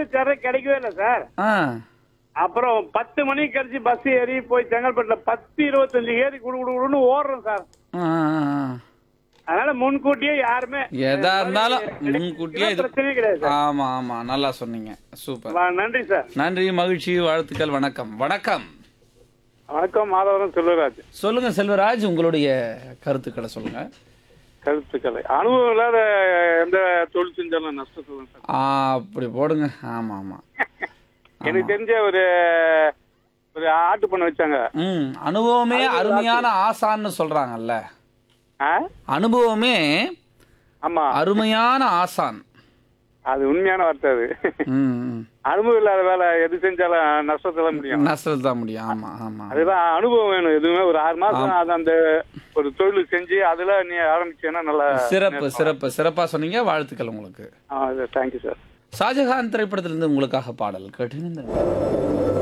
திடீர்னு சேர கிடைக்கவே இல்லை சார் ஆ அப்புறம் பத்து மணிக்கு கழிச்சு பஸ் ஏறி போய் செங்கல்பட்டுல பத்து இருபத்தஞ்சு ஏறி குடு குடு குடுன்னு ஓடுறோம் சார் ஆ, ஆ, ஆ. அதனால முன்கூட்டியே யாருமே எதா இருந்தாலும் முன்கூட்டியே இது பிரச்சனையே கிடையாது சார் ஆமா ஆமா நல்லா சொன்னீங்க சூப்பர் வா, நன்றி சார் நன்றி மகிழ்ச்சி வாழ்த்துக்கள் வணக்கம் வணக்கம் வணக்கம் மாதவரம் செல்வராஜ் சொல்லுங்க செல்வராஜ் உங்களுடைய கருத்துக்களை சொல்லுங்க கருத்துக்களை அனுபவம் இல்லாத எந்த தொழில் செஞ்சாலும் நஷ்டம் சொல்லுங்க சார் ஆ, அப்படி போடுங்க ஆமா ஆமா எனக்கு தெரிஞ்ச ஒரு ஒரு ஆட்டு பண்ண வச்சாங்க ம் அனுபவமே அருமையான ஆசான்னு சொல்றாங்கல்ல ஆ? அனுபவமே ஆமா அருமையான ஆசான் அது உண்மையான வார்த்தை அது ம் ம். அனுபவம் இல்லாத வேலை எது செஞ்சாலும் நஷ்டத்துல முடியும் நஷ்டத்தில் தான் முடியும் ஆமா ஆமா அதுதான் அனுபவம் வேணும் எதுவுமே ஒரு ஆறு மாசம் அது அந்த ஒரு தொழில் செஞ்சு அதுல நீ ஆரம்பிச்சேன்னா நல்லா சிறப்பு சிறப்பு சிறப்பா சொன்னீங்க வாழ்த்துக்கள் உங்களுக்கு தேங்க்யூ சார் ஷாஜஹான் திரைப்படத்திலிருந்து உங்களுக்காக பாடல் கேட்டு